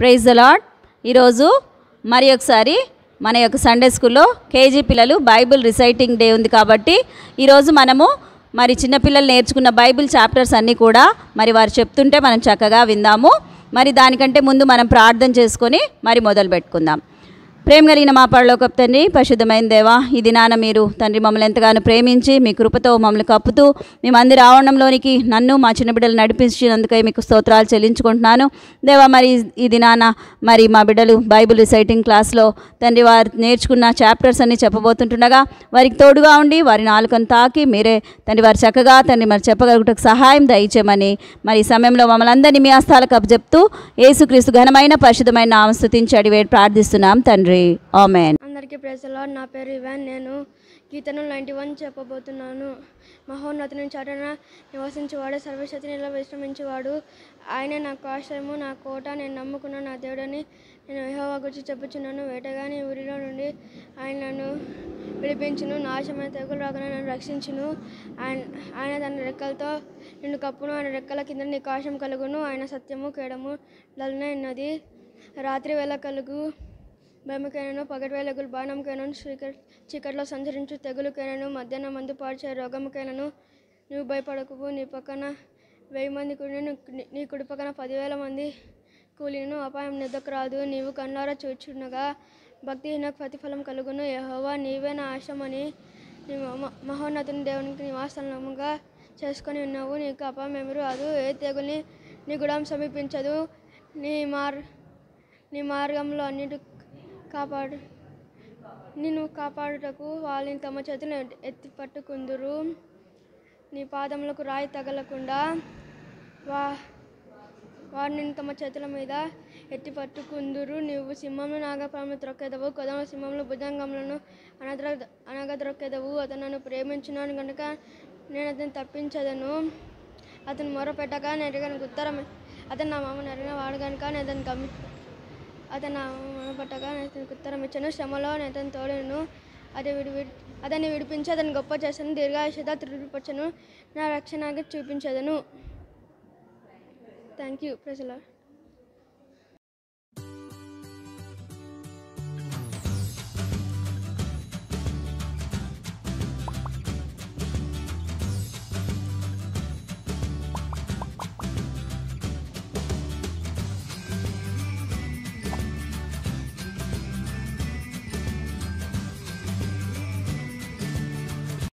praise the lord ఈరోజు మరి ఒకసారి మన యొక్క సండే స్కూల్లో కేజీ పిల్లలు బైబిల్ రిసైటింగ్ డే ఉంది కాబట్టి ఈరోజు మనము మరి చిన్నపిల్లలు నేర్చుకున్న బైబిల్ చాప్టర్స్ అన్నీ కూడా మరి వారు చెప్తుంటే మనం చక్కగా విందాము మరి దానికంటే ముందు మనం ప్రార్థన చేసుకొని మరి మొదలు పెట్టుకుందాం ప్రేమ కలిగిన మా పరలోకపు తండ్రి పరిశుద్ధమైన దేవా ఈ దినాన మీరు తండ్రి మమ్మల్ని ఎంతగానో ప్రేమించి మీ కృపతో మమ్మల్ని కప్పుతూ మీ మందిర ఆవరణంలోనికి నన్ను మా చిన్న బిడ్డలు నడిపించినందుకై మీకు స్తోత్రాలు చెల్లించుకుంటున్నాను దేవా మరి ఈ దినాన మరి మా బిడ్డలు బైబిల్ రిసైటింగ్ క్లాస్లో తండ్రి వారు నేర్చుకున్న చాప్టర్స్ అన్ని చెప్పబోతుంటుండగా వారికి తోడుగా ఉండి వారి నాలుకను తాకి మీరే తండ్రి వారు చక్కగా తండ్రి మరి చెప్పగలుగుటకు సహాయం దయచేయమని మరి ఈ సమయంలో మమ్మల్ని అందరినీ మీ హస్తాలకు అప్పచెప్తూ యేసుక్రీస్తు ఘనమైన పరిశుద్ధమైన నామం స్తుతించి అడివేడి ప్రార్థిస్తున్నాం తండ్రి ఆమెన్ అందరికీ ప్రేసలో నా పేరు ఇవాన్ నేను గీతను నైంటీ వన్ చెప్పబోతున్నాను మహోన్నతుని చాటన నివసించేవాడు సర్వశక్తి నిల విశ్రమించేవాడు ఆయనే నాకు ఆశ్రయము నా కోట నేను నమ్ముకున్న నా దేవుడని నేను యెహోవా గురించి చెప్పుచున్నాను వేటగాని ఊరిలో నుండి ఆయన నన్ను విడిపించును నాశమైన తెగులు రాకుండా నన్ను రక్షించును ఆయన ఆయన తన రెక్కలతో నిన్ను కప్పును ఆయన రెక్కల కింద నీకు ఆశం కలుగును ఆయన సత్యము కేడము లలనే ఉన్నది రాత్రి వేళ కలుగు భయముకైనను పగటి వేళగులు బాణంకైనను చీకటి చీకట్లో సంచరించు తెగులుకైనను మధ్యాహ్నం మందు పాడ్చే రోగముకైనను నువ్వు భయపడకు నీ పక్కన వెయ్యి మంది కుడి నీ కుడి పక్కన పదివేల మంది కూలిను అపాయం నిద్దకు రాదు నీవు కన్నారా చూచుండగా భక్తిహీనకు ప్రతిఫలం కలుగును యెహోవా నీవే నా ఆశమని నీ మహ- మహోన్నతుని దేవునికి నివాసనముగా చేసుకొని ఉన్నావు నీకు అపాయం ఏమి రాదు ఏ తెగుల్ని నీ గుడాం సమీపించదు నీ మార్ నీ మార్గంలో అన్నిటి కాపాడు నిన్ను కాపాడుటకు వాళ్ళని తమ చేతులను ఎత్తి- ఎత్తి పట్టుకుందురు నీ పాదములకు రాయి తగలకుండా వా వారిని తమ చేతుల మీద ఎత్తి పట్టుకుందురు నీవు సింహంలో నాగపాము త్రొక్కెదవు కొదమ సింహంలో భుజంగములను అనద్ర అనగా త్రొక్కెదవు అతను నన్ను ప్రేమించున్నాను కనుక నేను అతను తప్పించదను అతను మొర పెట్టగా నేను అతనికి ఉత్తరం అతను నా మామను అడిగిన వాడు కనుక నేను అతను గమి అతను నా మామ పట్టగా నేను అతనికి ఉత్తరం ఇచ్చాను శ్రమలో నేను అతను తోడను అది విడి విడి అతన్ని విడిపించి అతను గొప్ప చేశాను దీర్ఘాయుషత తృప్తిపరచను నా రక్షణగా చూపించదను థ్యాంక్ యూ ప్రజల